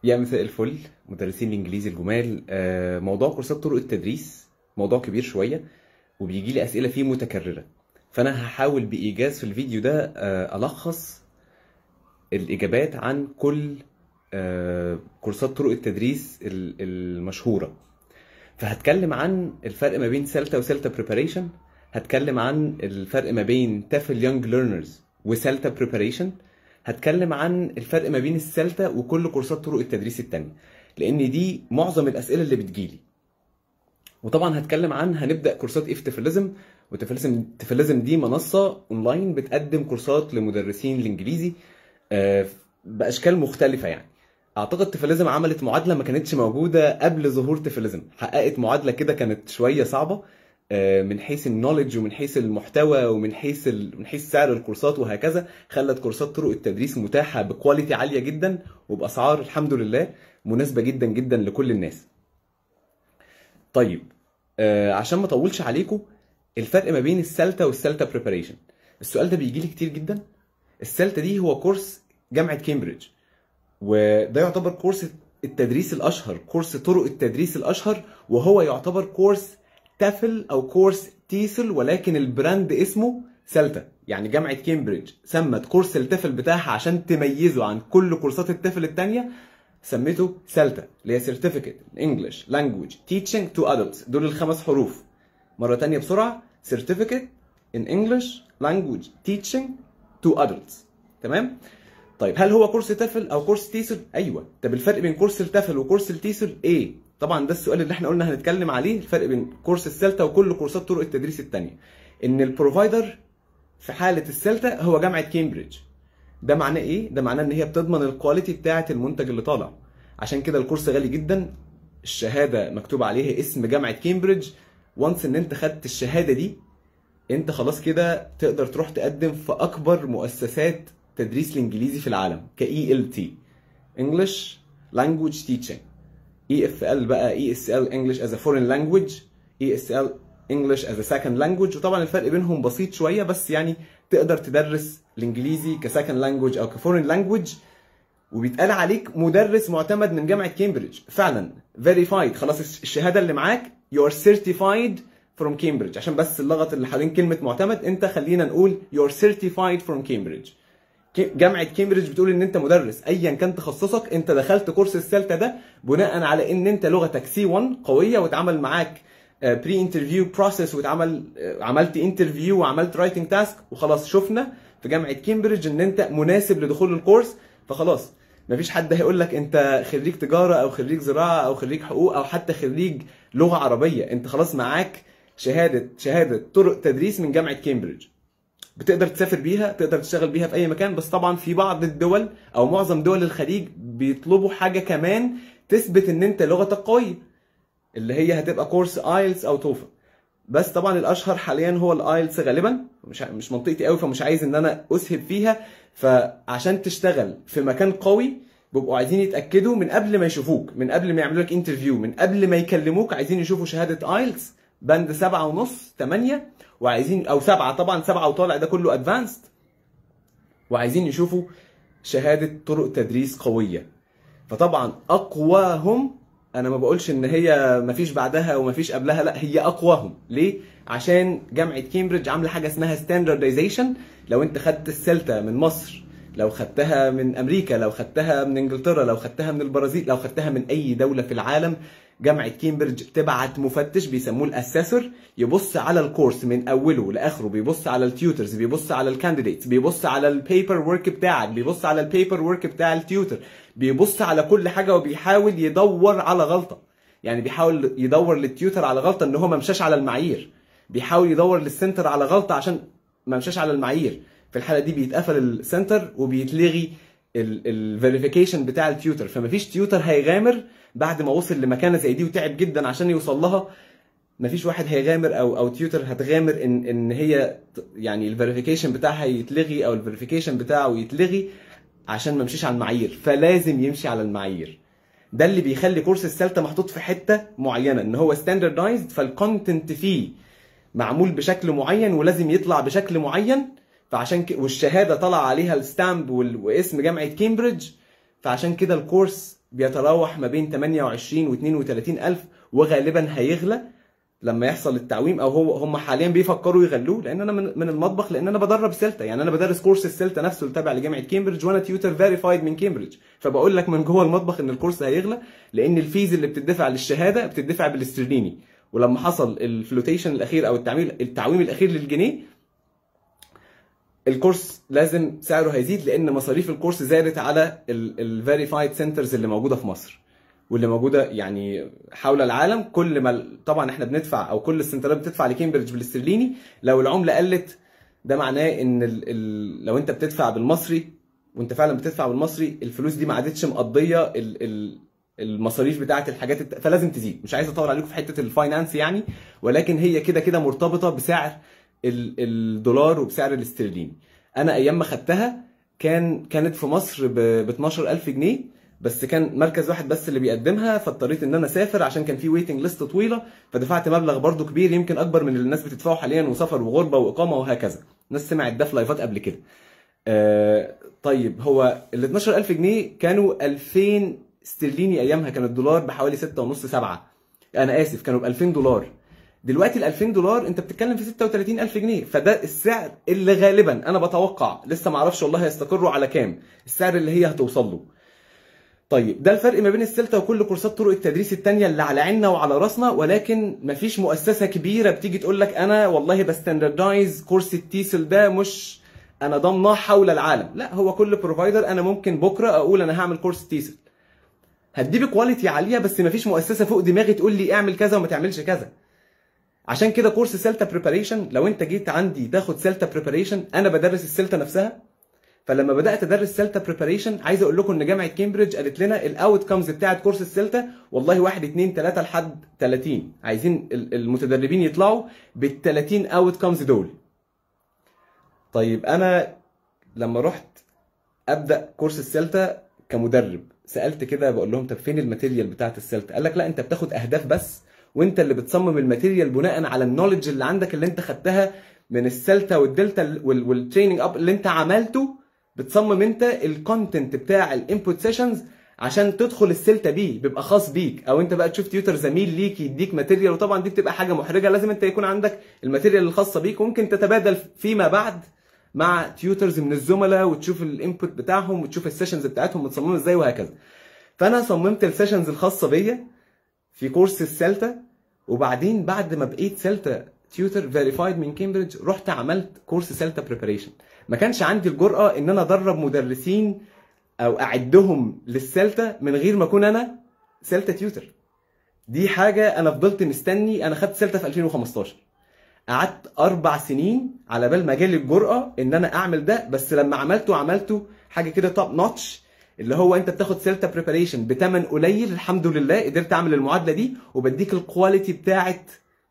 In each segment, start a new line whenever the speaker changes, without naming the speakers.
يا مساء الفل مدرسين الانجليزي الجمال آه، موضوع كورسات طرق التدريس موضوع كبير شويه وبيجي لي اسئله فيه متكرره فانا هحاول بايجاز في الفيديو ده آه، الخص الاجابات عن كل آه، كورسات طرق التدريس ال- المشهوره فهتكلم عن الفرق ما بين سلتا وسلتا بريباريشن هتكلم عن الفرق ما بين تافل يونج ليرنرز وسلتا بريباريشن هتكلم عن الفرق ما بين السلتا وكل كورسات طرق التدريس التانية لان دي معظم الاسئله اللي بتجيلي وطبعا هتكلم عن هنبدا كورسات ايه في تفلزم وتفلزم تفلزم دي منصه اونلاين بتقدم كورسات لمدرسين الانجليزي آه، باشكال مختلفه يعني اعتقد تفلزم عملت معادله ما كانتش موجوده قبل ظهور تفلزم حققت معادله كده كانت شويه صعبه آه، من حيث النولج ومن حيث المحتوى ومن حيث ال... من حيث سعر الكورسات وهكذا خلت كورسات طرق التدريس متاحه بكواليتي عاليه جدا وباسعار الحمد لله مناسبه جدا جدا لكل الناس طيب آه، عشان ما اطولش عليكم الفرق ما بين السلتا والسلتا بريباريشن السؤال ده بيجي لي كتير جدا السلتا دي هو كورس جامعه كامبريدج وده يعتبر كورس التدريس الاشهر كورس طرق التدريس الاشهر وهو يعتبر كورس تافل او كورس تيسل ولكن البراند اسمه سلتا يعني جامعه كامبريدج سمت كورس التافل بتاعها عشان تميزه عن كل كورسات التافل التانية سميته سلتا اللي هي سيرتيفيكت انجلش لانجوج تيتشنج تو ادلتس دول الخمس حروف مره تانية بسرعه سيرتيفيكت ان انجلش لانجوج تيتشنج تو ادلتس تمام طيب هل هو كورس تافل او كورس تيسل ايوه طب الفرق بين كورس التافل وكورس التيسل ايه طبعا ده السؤال اللي احنا قلنا هنتكلم عليه الفرق بين كورس السلتا وكل كورسات طرق التدريس التانية ان البروفايدر في حاله السلتا هو جامعه كامبريدج ده معناه ايه ده معناه ان هي بتضمن الكواليتي بتاعه المنتج اللي طالع عشان كده الكورس غالي جدا الشهاده مكتوب عليها اسم جامعه كامبريدج وانس ان انت خدت الشهاده دي انت خلاص كده تقدر تروح تقدم في اكبر مؤسسات تدريس الانجليزي في العالم ك اي ال تي English Language Teaching اي اف ال بقى اي اس ال English as a foreign language اي اس ال English as a second language وطبعا الفرق بينهم بسيط شويه بس يعني تقدر تدرس الانجليزي كسكند لانجوج او كفورين لانجوج وبيتقال عليك مدرس معتمد من جامعه كامبريدج فعلا فيريفايد خلاص الشهاده اللي معاك يو ار سيرتيفايد فروم كامبريدج عشان بس اللغط اللي حوالين كلمه معتمد انت خلينا نقول يو ار سيرتيفايد فروم كامبريدج جامعه كامبريدج بتقول ان انت مدرس ايا كان تخصصك انت دخلت كورس السلتا ده بناء على ان انت لغتك سي 1 قويه واتعمل معاك بري انترفيو بروسيس واتعمل آه، عملت انترفيو وعملت رايتنج تاسك وخلاص شفنا في جامعه كامبريدج ان انت مناسب لدخول الكورس فخلاص مفيش حد هيقول لك انت خريج تجاره او خريج زراعه او خريج حقوق او حتى خريج لغه عربيه انت خلاص معاك شهاده شهاده طرق تدريس من جامعه كامبريدج بتقدر تسافر بيها تقدر تشتغل بيها في اي مكان بس طبعا في بعض الدول او معظم دول الخليج بيطلبوا حاجه كمان تثبت ان انت لغتك قويه اللي هي هتبقى كورس ايلتس او توفل بس طبعا الاشهر حاليا هو الايلتس غالبا مش مش منطقتي قوي فمش عايز ان انا اسهب فيها فعشان تشتغل في مكان قوي بيبقوا عايزين يتاكدوا من قبل ما يشوفوك من قبل ما يعملوا لك انترفيو من قبل ما يكلموك عايزين يشوفوا شهاده ايلتس بند سبعة ونص تمانية وعايزين او سبعة طبعا سبعة وطالع ده كله ادفانسد وعايزين يشوفوا شهاده طرق تدريس قويه فطبعا اقواهم انا ما بقولش ان هي ما فيش بعدها وما فيش قبلها لا هي اقواهم ليه عشان جامعه كامبريدج عامله حاجه اسمها ستاندردايزيشن لو انت خدت السلتا من مصر لو خدتها من امريكا لو خدتها من انجلترا لو خدتها من البرازيل لو خدتها من اي دوله في العالم جامعه كامبريدج تبعت مفتش بيسموه الاسيسور يبص على الكورس من اوله لاخره بيبص على التيوترز بيبص على الكانديديتس بيبص على البيبر ورك بتاعك بيبص على البيبر ورك بتاع التيوتر بيبص على كل حاجه وبيحاول يدور على غلطه يعني بيحاول يدور للتيوتر على غلطه ان هو ما مشاش على المعايير بيحاول يدور للسنتر على غلطه عشان ما مشاش على المعايير في الحاله دي بيتقفل السنتر وبيتلغي الفيريفيكيشن بتاع التيوتر فمفيش تيوتر هيغامر بعد ما وصل لمكانه زي دي وتعب جدا عشان يوصل لها مفيش واحد هيغامر او او تيوتر هتغامر ان ان هي ت- يعني الفيريفيكيشن بتاعها يتلغي او الفيريفيكيشن بتاعه يتلغي عشان ما مشيش على المعايير فلازم يمشي على المعايير ده اللي بيخلي كورس السلتا محطوط في حته معينه ان هو ستاندردايزد فالكونتنت فيه معمول بشكل معين ولازم يطلع بشكل معين فعشان ك... والشهاده طلع عليها الستامب وال... واسم جامعه كامبريدج فعشان كده الكورس بيتراوح ما بين 28 و 32 الف وغالبا هيغلى لما يحصل التعويم او هو هم حاليا بيفكروا يغلوه لان انا من, من المطبخ لان انا بدرب سيلتا يعني انا بدرس كورس السيلتا نفسه اللي تابع لجامعه كامبريدج وانا تيوتر فيريفايد من كامبريدج فبقول لك من جوه المطبخ ان الكورس هيغلى لان الفيز اللي بتدفع للشهاده بتدفع بالاسترليني ولما حصل الفلوتيشن الاخير او التعويم التعويم الاخير للجنيه الكورس لازم سعره هيزيد لان مصاريف الكورس زادت على الفيريفايد سنترز اللي موجوده في مصر واللي موجوده يعني حول العالم كل ما طبعا احنا بندفع او كل السنترات بتدفع لكامبريدج بالاسترليني لو العمله قلت ده معناه ان ال ال لو انت بتدفع بالمصري وانت فعلا بتدفع بالمصري الفلوس دي ما عادتش مقضيه ال ال المصاريف بتاعه الحاجات الت... فلازم تزيد مش عايز اطول عليكم في حته الفاينانس يعني ولكن هي كده كده مرتبطه بسعر ال... الدولار وبسعر الاسترليني انا ايام ما خدتها كان كانت في مصر ب 12000 جنيه بس كان مركز واحد بس اللي بيقدمها فاضطريت ان انا اسافر عشان كان في ويتنج ليست طويله فدفعت مبلغ برضو كبير يمكن اكبر من اللي الناس بتدفعه حاليا وسفر وغربه واقامه وهكذا الناس سمعت ده في لايفات قبل كده آه طيب هو ال 12000 جنيه كانوا 2000 استرليني ايامها كان الدولار بحوالي 6 ونص 7 انا اسف كانوا ب 2000 دولار دلوقتي ال 2000 دولار انت بتتكلم في 36000 جنيه فده السعر اللي غالبا انا بتوقع لسه ما اعرفش والله هيستقروا على كام السعر اللي هي هتوصل له طيب ده الفرق ما بين السلتا وكل كورسات طرق التدريس التانية اللي على عيننا وعلى راسنا ولكن مفيش مؤسسة كبيرة بتيجي تقول لك انا والله بستاندردايز كورس التيسل ده مش انا ضامناه حول العالم لا هو كل بروفايدر انا ممكن بكره اقول انا هعمل كورس تيسل هديه بكواليتي عاليه بس مفيش مؤسسه فوق دماغي تقول لي اعمل كذا وما تعملش كذا عشان كده كورس سيلتا بريباريشن لو انت جيت عندي تاخد سيلتا بريباريشن انا بدرس السيلتا نفسها فلما بدات ادرس سيلتا بريباريشن عايز اقول لكم ان جامعه كامبريدج قالت لنا الاوت كمز بتاعه كورس السيلتا والله 1 2 3 لحد 30 عايزين المتدربين يطلعوا بال 30 اوت كمز دول طيب انا لما رحت ابدا كورس السيلتا كمدرب سالت كده بقول لهم طب فين الماتيريال بتاعه السيلتا قال لك لا انت بتاخد اهداف بس وانت اللي بتصمم الماتيريال بناء على النولج اللي عندك اللي انت خدتها من السلتا والدلتا والتريننج اب اللي انت عملته بتصمم انت الكونتنت بتاع الانبوت سيشنز عشان تدخل السلتا بيه بيبقى خاص بيك او انت بقى تشوف تيوتر زميل ليك يديك ماتيريال وطبعا دي بتبقى حاجه محرجه لازم انت يكون عندك الماتيريال الخاصه بيك وممكن تتبادل فيما بعد مع تيوترز من الزملاء وتشوف الانبوت بتاعهم وتشوف السيشنز بتاعتهم متصممه ازاي وهكذا فانا صممت السيشنز الخاصه بيا في كورس السلتا وبعدين بعد ما بقيت سلتا تيوتر فيريفايد من كامبريدج رحت عملت كورس سلتا بريباريشن ما كانش عندي الجرأة ان انا ادرب مدرسين او اعدهم للسلتا من غير ما اكون انا سلتا تيوتر دي حاجة انا فضلت مستني انا خدت سلتا في 2015 قعدت اربع سنين على بال ما جالي الجرأة ان انا اعمل ده بس لما عملته عملته حاجة كده توب نوتش اللي هو انت بتاخد سيلتا بريباريشن بتمن قليل الحمد لله قدرت اعمل المعادله دي وبديك الكواليتي بتاعت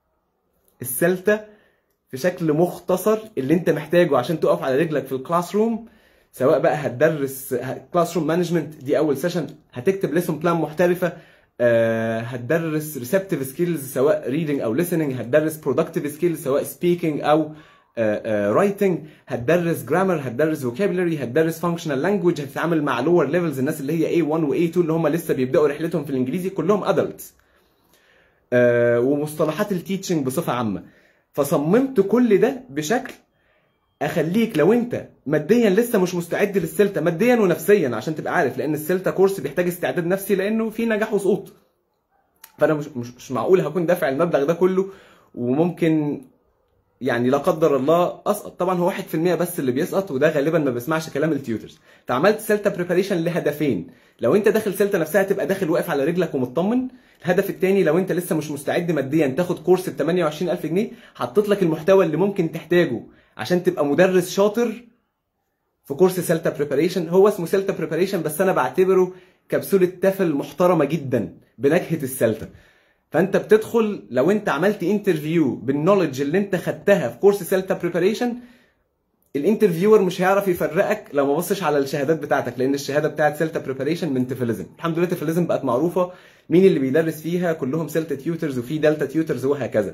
السلتا في شكل مختصر اللي انت محتاجه عشان تقف على رجلك في الكلاس روم سواء بقى هتدرس كلاس روم مانجمنت دي اول سيشن هتكتب ليسون بلان محترفه أه هتدرس ريسبتيف سكيلز سواء ريدنج او listening هتدرس برودكتيف سكيلز سواء سبيكينج او رايتنج uh, uh, هتدرس جرامر هتدرس فوكابولري هتدرس فانكشنال لانجوج هتتعامل مع لور ليفلز الناس اللي هي A1 و A2 اللي هم لسه بيبداوا رحلتهم في الانجليزي كلهم ادلتس uh, ومصطلحات التيتشنج بصفه عامه فصممت كل ده بشكل اخليك لو انت ماديا لسه مش مستعد للسلتا ماديا ونفسيا عشان تبقى عارف لان السلتا كورس بيحتاج استعداد نفسي لانه في نجاح وسقوط فانا مش مش, مش معقول هكون دافع المبلغ ده كله وممكن يعني لا قدر الله اسقط طبعا هو 1% بس اللي بيسقط وده غالبا ما بيسمعش كلام التيوترز فعملت سيلتا بريباريشن لهدفين لو انت داخل سيلتا نفسها تبقى داخل واقف على رجلك ومطمن الهدف الثاني لو انت لسه مش مستعد ماديا تاخد كورس ب 28000 جنيه حطيت لك المحتوى اللي ممكن تحتاجه عشان تبقى مدرس شاطر في كورس سيلتا بريباريشن هو اسمه سيلتا بريباريشن بس انا بعتبره كبسوله تفل محترمه جدا بنكهه السلتا فانت بتدخل لو انت عملت انترفيو بالنولج اللي انت خدتها في كورس سيلتا بريباريشن الانترفيور مش هيعرف يفرقك لو ما بصش على الشهادات بتاعتك لان الشهاده بتاعت سيلتا بريباريشن من تفلزم الحمد لله تفلزم بقت معروفه مين اللي بيدرس فيها كلهم سيلتا تيوترز وفي دلتا تيوترز وهكذا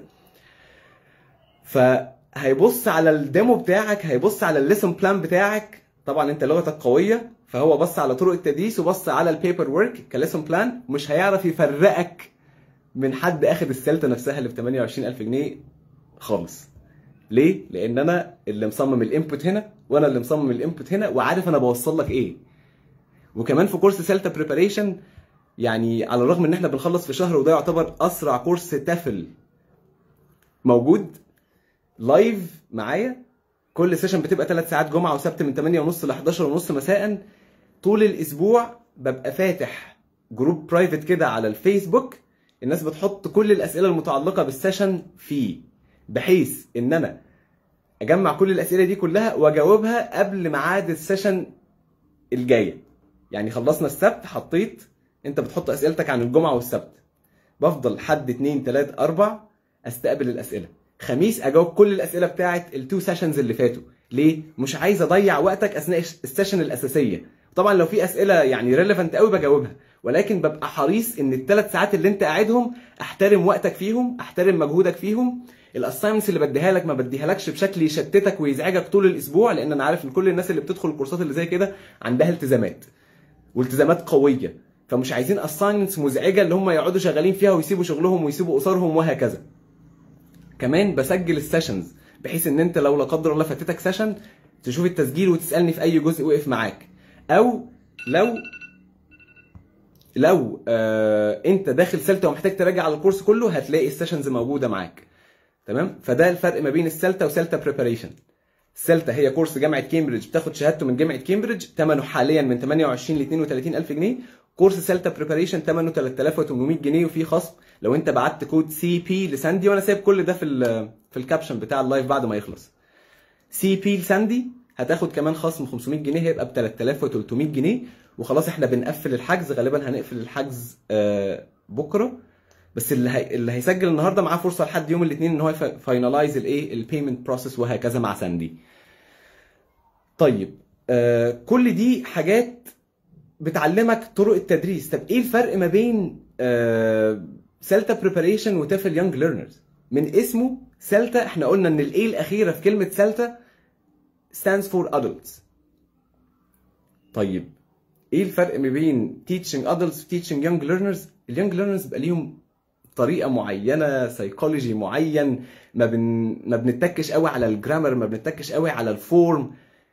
فهيبص على الديمو بتاعك هيبص على الليسن بلان بتاعك طبعا انت لغتك قويه فهو بص على طرق التدريس وبص على البيبر ورك كليسون بلان مش هيعرف يفرقك من حد اخد السلطه نفسها اللي ب 28000 جنيه خالص ليه؟ لان انا اللي مصمم الانبوت هنا وانا اللي مصمم الانبوت هنا وعارف انا بوصل لك ايه وكمان في كورس سلتا بريباريشن يعني على الرغم ان احنا بنخلص في شهر وده يعتبر اسرع كورس تافل موجود لايف معايا كل سيشن بتبقى 3 ساعات جمعه وسبت من 8 ونص ل 11 ونص مساء طول الاسبوع ببقى فاتح جروب برايفت كده على الفيسبوك الناس بتحط كل الاسئله المتعلقه بالسيشن فيه بحيث ان انا اجمع كل الاسئله دي كلها واجاوبها قبل ميعاد السيشن الجايه يعني خلصنا السبت حطيت انت بتحط اسئلتك عن الجمعه والسبت بفضل حد اتنين تلات اربع استقبل الاسئله خميس اجاوب كل الاسئله بتاعت التو سيشنز اللي فاتوا ليه مش عايز اضيع وقتك اثناء السيشن الاساسيه طبعا لو في اسئله يعني ريليفنت قوي بجاوبها ولكن ببقى حريص ان الثلاث ساعات اللي انت قاعدهم احترم وقتك فيهم احترم مجهودك فيهم الاساينمنتس اللي بديها لك ما بديها لكش بشكل يشتتك ويزعجك طول الاسبوع لان انا عارف ان كل الناس اللي بتدخل الكورسات اللي زي كده عندها التزامات والتزامات قويه فمش عايزين اساينمنتس مزعجه اللي هم يقعدوا شغالين فيها ويسيبوا شغلهم ويسيبوا اسرهم وهكذا كمان بسجل السيشنز بحيث ان انت لو لا قدر الله فاتتك سيشن تشوف التسجيل وتسالني في اي جزء وقف معاك او لو لو آه انت داخل سلتا ومحتاج تراجع على الكورس كله هتلاقي السيشنز موجوده معاك تمام فده الفرق ما بين السلتا وسلتا بريباريشن سلتا هي كورس جامعه كامبريدج بتاخد شهادته من جامعه كامبريدج ثمنه حاليا من 28 ل 32 الف جنيه كورس سلتا بريباريشن ثمنه 3800 جنيه وفيه خصم لو انت بعت كود سي بي لساندي وانا سايب كل ده في ال في الكابشن بتاع اللايف بعد ما يخلص سي بي لساندي هتاخد كمان خصم 500 جنيه هيبقى ب 3300 جنيه وخلاص احنا بنقفل الحجز غالبا هنقفل الحجز آه بكره بس اللي هي... اللي هيسجل النهارده معاه فرصه لحد يوم الاثنين ان هو فاينلايز الايه البيمنت بروسيس وهكذا مع ساندي طيب آه كل دي حاجات بتعلمك طرق التدريس طب ايه الفرق ما بين آه سلتا بريباريشن وتفل يونج ليرنرز من اسمه سلتا احنا قلنا ان الايه الاخيره في كلمه سلتا stands for adults طيب ايه الفرق ما بين teaching adults و teaching young learners اليونج learners بيبقى ليهم طريقه معينه سيكولوجي معين ما بن ما بنتكش قوي على الجرامر ما بنتكش قوي على الفورم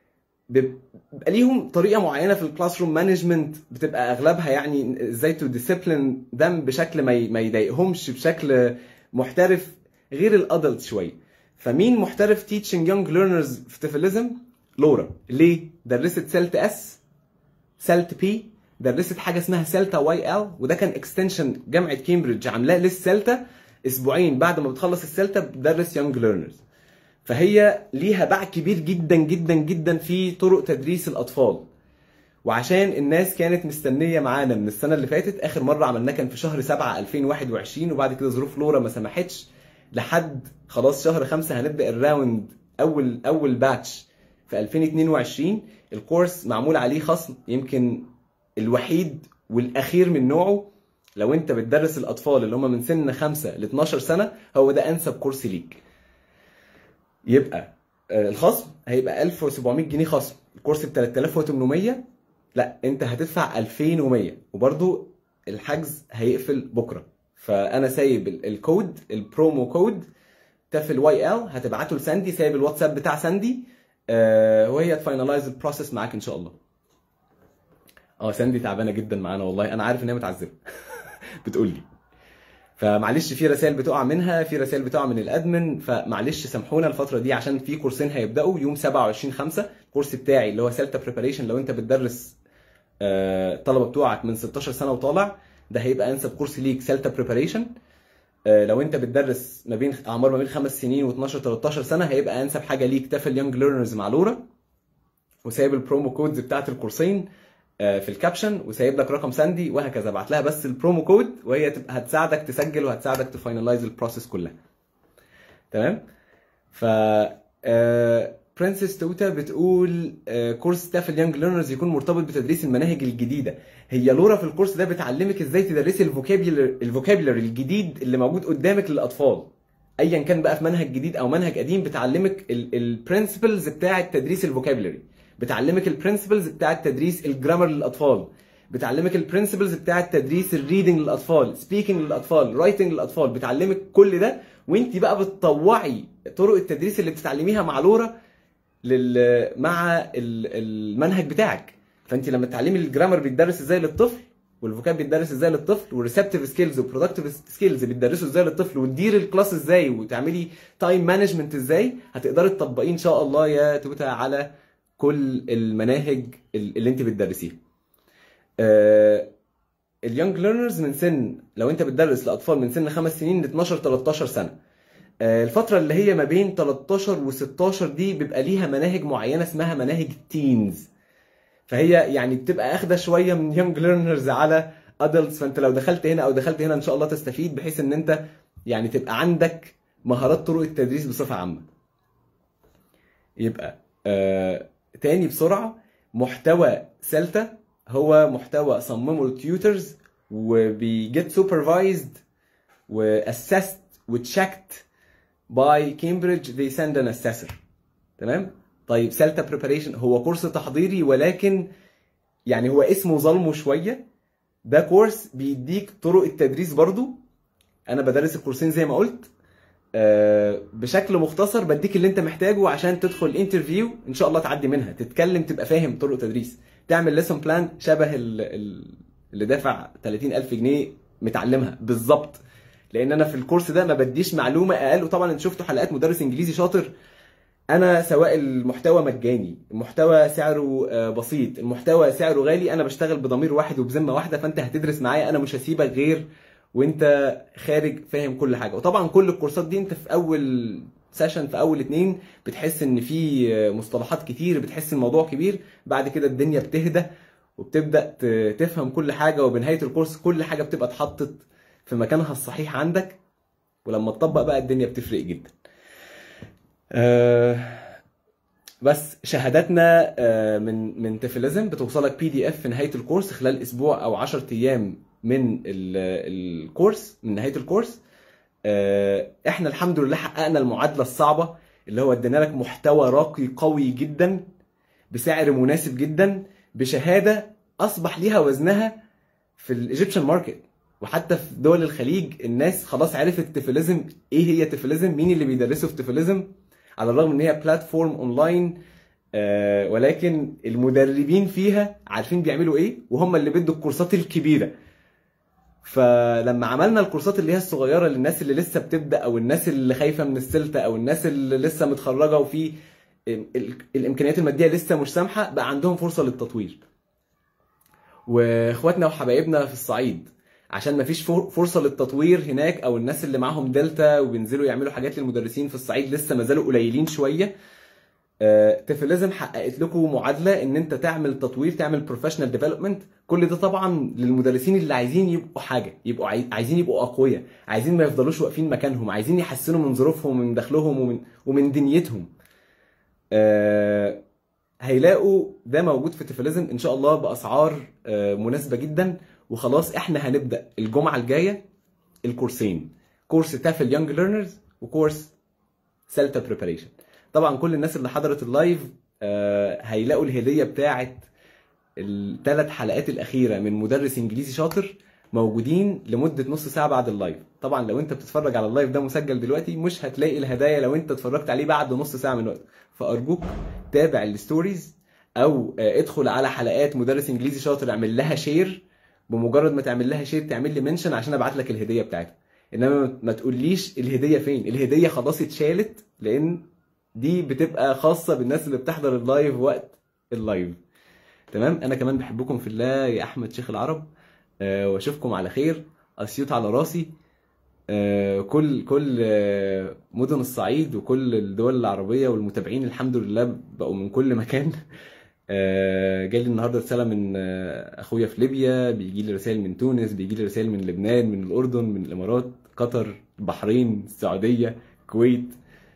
بيبقى ليهم طريقه معينه في الكلاس روم مانجمنت بتبقى اغلبها يعني ازاي تو ديسيبلين دم بشكل ما ما يضايقهمش بشكل محترف غير الادلت شويه فمين محترف تيتشنج يونج ليرنرز في تيفلزم لورا ليه درست سلت اس سلت بي درست حاجه اسمها سلتا واي ال وده كان اكستنشن جامعه كامبريدج عاملاه للسلتا اسبوعين بعد ما بتخلص السلتا بتدرس يونج ليرنرز فهي ليها باع كبير جدا جدا جدا في طرق تدريس الاطفال وعشان الناس كانت مستنيه معانا من السنه اللي فاتت اخر مره عملناه كان في شهر 7 2021 وبعد كده ظروف لورا ما سمحتش لحد خلاص شهر 5 هنبدا الراوند اول اول باتش في 2022 الكورس معمول عليه خصم يمكن الوحيد والاخير من نوعه لو انت بتدرس الاطفال اللي هم من سن 5 ل 12 سنه هو ده انسب كورس ليك يبقى الخصم هيبقى 1700 جنيه خصم الكورس ب 3800 لا انت هتدفع 2100 وبرده الحجز هيقفل بكره فانا سايب الكود البرومو كود تافل واي ال هتبعته لساندي سايب الواتساب بتاع ساندي آه وهي تفاينلايز البروسيس معاك ان شاء الله اه ساندي تعبانه جدا معانا والله انا عارف ان هي متعذبه بتقول لي فمعلش في رسائل بتقع منها في رسائل بتقع من الادمن فمعلش سامحونا الفتره دي عشان في كورسين هيبداوا يوم 27 5 الكورس بتاعي اللي هو سلتا بريباريشن لو انت بتدرس الطلبه بتوعك من 16 سنه وطالع ده هيبقى انسب كورس ليك سلتا بريباريشن لو انت بتدرس ما بين اعمار ما بين خمس سنين و12 13 سنه هيبقى انسب حاجه ليك تافل يونج ليرنرز مع لورا وسايب البرومو كودز بتاعت الكورسين في الكابشن وسايب لك رقم ساندي وهكذا ابعت لها بس البرومو كود وهي تبقى هتساعدك تسجل وهتساعدك تفاينلايز البروسيس كلها تمام ف برنسس توتا بتقول كورس تافل يونج ليرنرز يكون مرتبط بتدريس المناهج الجديده هي لورا في الكورس ده بتعلمك ازاي تدرسي الفوكابيولر الفوكابيولر الجديد اللي موجود قدامك للاطفال ايا كان بقى في منهج جديد او منهج قديم بتعلمك البرنسبلز بتاعه تدريس الفوكابيولري بتعلمك البرنسبلز بتاعه تدريس الجرامر للاطفال بتعلمك البرنسبلز بتاعه تدريس الريدنج للاطفال سبيكنج للاطفال رايتنج للاطفال بتعلمك كل ده وانت بقى بتطوعي طرق التدريس اللي بتتعلميها مع لورا لل... مع ال- المنهج بتاعك فانت لما تتعلمي الجرامر بيتدرس ازاي للطفل والفوكاب بيتدرس ازاي للطفل والريسبتيف سكيلز والبرودكتيف سكيلز بيتدرسوا ازاي للطفل وتدير الكلاس ازاي وتعملي تايم مانجمنت ازاي هتقدري تطبقيه ان شاء الله يا توتا على كل المناهج اللي انت بتدرسيها اليونج ليرنرز من سن لو انت بتدرس لاطفال من سن خمس سنين ل 12 13 سنه آه، الفترة اللي هي ما بين 13 و 16 دي بيبقى ليها مناهج معينة اسمها مناهج تينز فهي يعني بتبقى اخده شويه من يونج ليرنرز على ادلتس فانت لو دخلت هنا او دخلت هنا ان شاء الله تستفيد بحيث ان انت يعني تبقى عندك مهارات طرق التدريس بصفه عامه يبقى آه تاني بسرعه محتوى سلتا هو محتوى صممه التيوترز وبيجيت سوبرفايزد واسست وتشيكت باي كامبريدج they send an assessor تمام طيب سلتا بريباريشن هو كورس تحضيري ولكن يعني هو اسمه ظلمه شويه ده كورس بيديك طرق التدريس برضو انا بدرس الكورسين زي ما قلت آه، بشكل مختصر بديك اللي انت محتاجه عشان تدخل الانترفيو ان شاء الله تعدي منها تتكلم تبقى فاهم طرق تدريس تعمل ليسون بلان شبه ال- ال- اللي دافع 30000 جنيه متعلمها بالظبط لان انا في الكورس ده ما بديش معلومه اقل وطبعا انت شفتوا حلقات مدرس انجليزي شاطر انا سواء المحتوى مجاني المحتوى سعره آه، بسيط المحتوى سعره غالي انا بشتغل بضمير واحد وبذمه واحده فانت هتدرس معايا انا مش هسيبك غير وانت خارج فاهم كل حاجه وطبعا كل الكورسات دي انت في اول سيشن في اول اتنين بتحس ان في آه، مصطلحات كتير بتحس الموضوع كبير بعد كده الدنيا بتهدى وبتبدا ت- تفهم كل حاجه وبنهايه الكورس كل حاجه بتبقى اتحطت في مكانها الصحيح عندك ولما تطبق بقى الدنيا بتفرق جدا آه، بس شهاداتنا آه، من من تفلزم بتوصلك بي دي اف في نهايه الكورس خلال اسبوع او 10 ايام من ال- الكورس من نهايه الكورس آه، احنا الحمد لله حققنا المعادله الصعبه اللي هو ادينا لك محتوى راقي قوي جدا بسعر مناسب جدا بشهاده اصبح ليها وزنها في الايجيبشن ماركت وحتى في دول الخليج الناس خلاص عرفت تفلزم ايه هي تفلزم مين اللي بيدرسوا في تفلزم على الرغم ان هي بلاتفورم اونلاين آه، ولكن المدربين فيها عارفين بيعملوا ايه وهم اللي بيدوا الكورسات الكبيره فلما عملنا الكورسات اللي هي الصغيره للناس اللي لسه بتبدا او الناس اللي خايفه من السلطه او الناس اللي لسه متخرجه وفي ال- ال- الامكانيات الماديه لسه مش سامحه بقى عندهم فرصه للتطوير واخواتنا وحبايبنا في الصعيد عشان مفيش فر- فرصه للتطوير هناك او الناس اللي معاهم دلتا وبينزلوا يعملوا حاجات للمدرسين في الصعيد لسه ما زالوا قليلين شويه آه، تفلزم حققت لكم معادله ان انت تعمل تطوير تعمل بروفيشنال ديفلوبمنت كل ده طبعا للمدرسين اللي عايزين يبقوا حاجه يبقوا عاي- عايزين يبقوا اقوياء عايزين ما يفضلوش واقفين مكانهم عايزين يحسنوا من ظروفهم ومن دخلهم ومن ومن دنيتهم آه، هيلاقوا ده موجود في تفلزم ان شاء الله باسعار آه، مناسبه جدا وخلاص احنا هنبدا الجمعه الجايه الكورسين كورس تافل يونج ليرنرز وكورس سلتا بريباريشن طبعا كل الناس اللي حضرت اللايف آه، هيلاقوا الهديه بتاعه الثلاث حلقات الاخيره من مدرس انجليزي شاطر موجودين لمده نص ساعه بعد اللايف طبعا لو انت بتتفرج على اللايف ده مسجل دلوقتي مش هتلاقي الهدايا لو انت اتفرجت عليه بعد نص ساعه من وقت فارجوك تابع الستوريز او آه، ادخل على حلقات مدرس انجليزي شاطر اعمل لها شير بمجرد ما تعمل لها شير تعمل لي منشن عشان ابعت لك الهديه بتاعتها انما ما تقوليش الهديه فين الهديه خلاص اتشالت لان دي بتبقى خاصه بالناس اللي بتحضر اللايف وقت اللايف تمام انا كمان بحبكم في الله يا احمد شيخ العرب أه واشوفكم على خير اسيوط على راسي أه كل كل آه، مدن الصعيد وكل الدول العربيه والمتابعين الحمد لله بقوا من كل مكان آه، جالي النهارده رساله من آه، اخويا في ليبيا بيجي لي رسائل من تونس بيجي لي رسائل من لبنان من الاردن من الامارات قطر البحرين السعوديه الكويت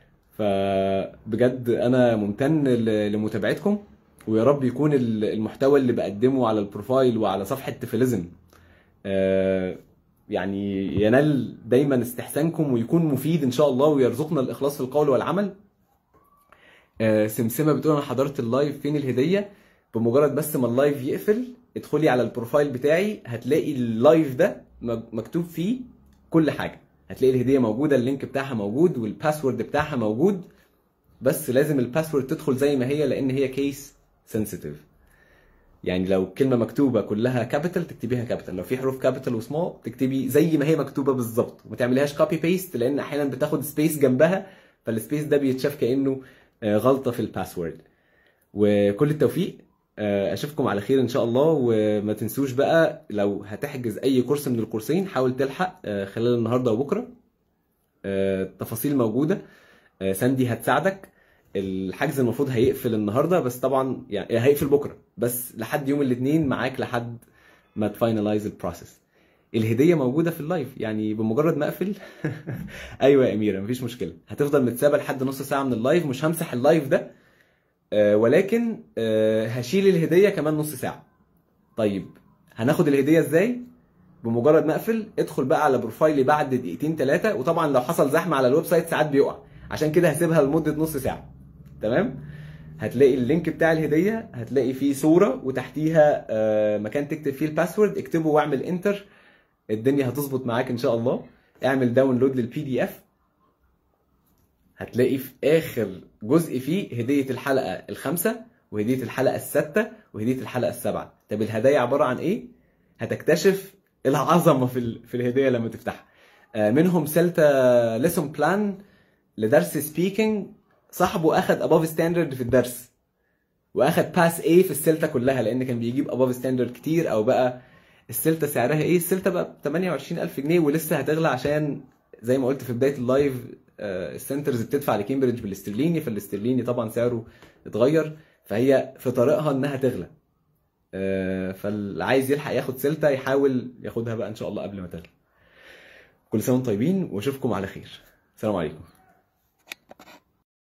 فبجد انا ممتن ل- لمتابعتكم ويا رب يكون ال- المحتوى اللي بقدمه على البروفايل وعلى صفحه تفلزم آه، يعني ينال دايما استحسانكم ويكون مفيد ان شاء الله ويرزقنا الاخلاص في القول والعمل آه، سمسمه بتقول انا حضرت اللايف فين الهديه بمجرد بس ما اللايف يقفل ادخلي على البروفايل بتاعي هتلاقي اللايف ده م- مكتوب فيه كل حاجه هتلاقي الهديه موجوده اللينك بتاعها موجود والباسورد بتاعها موجود بس لازم الباسورد تدخل زي ما هي لان هي كيس سنسيتيف يعني لو كلمه مكتوبه كلها كابيتال تكتبيها كابيتال لو في حروف كابيتال وسمول تكتبي زي ما هي مكتوبه بالظبط وما تعمليهاش كوبي بيست لان احيانا بتاخد سبيس جنبها فالسبيس ده بيتشاف كانه آه، غلطه في الباسورد وكل التوفيق آه، اشوفكم على خير ان شاء الله وما تنسوش بقى لو هتحجز اي كورس من الكورسين حاول تلحق آه، خلال النهارده وبكره آه، التفاصيل موجوده آه، ساندي هتساعدك الحجز المفروض هيقفل النهارده بس طبعا يعني هيقفل بكره بس لحد يوم الاثنين معاك لحد ما تفاينلايز البروسيس الهديه موجوده في اللايف يعني بمجرد ما اقفل ايوه يا اميره مفيش مشكله هتفضل متسابه لحد نص ساعه من اللايف مش همسح اللايف ده آه، ولكن آه، هشيل الهديه كمان نص ساعه طيب هناخد الهديه ازاي بمجرد ما اقفل ادخل بقى على بروفايلي بعد دقيقتين ثلاثه وطبعا لو حصل زحمه على الويب سايت ساعات بيقع عشان كده هسيبها لمده نص ساعه تمام هتلاقي اللينك بتاع الهديه هتلاقي فيه صوره وتحتيها آه، مكان تكتب فيه الباسورد اكتبه واعمل انتر الدنيا هتظبط معاك ان شاء الله اعمل داونلود للبي دي اف هتلاقي في اخر جزء فيه هديه الحلقه الخامسه وهديه الحلقه السادسه وهديه الحلقه السابعه طب الهدايا عباره عن ايه هتكتشف العظمه في ال- في الهديه لما تفتحها آه، منهم سلتا ليسون بلان لدرس سبيكينج صاحبه اخد اباف ستاندرد في الدرس واخد باس ايه في السلتا كلها لان كان بيجيب اباف ستاندرد كتير او بقى السلتا سعرها ايه السلتا بقى ب 28000 جنيه ولسه هتغلى عشان زي ما قلت في بدايه اللايف آه، السنترز بتدفع لكامبريدج بالاسترليني فالاسترليني طبعا سعره اتغير فهي في طريقها انها تغلى آه، فاللي عايز يلحق ياخد سلتا يحاول ياخدها بقى ان شاء الله قبل ما تغلى كل سنه وانتم طيبين واشوفكم على خير السلام عليكم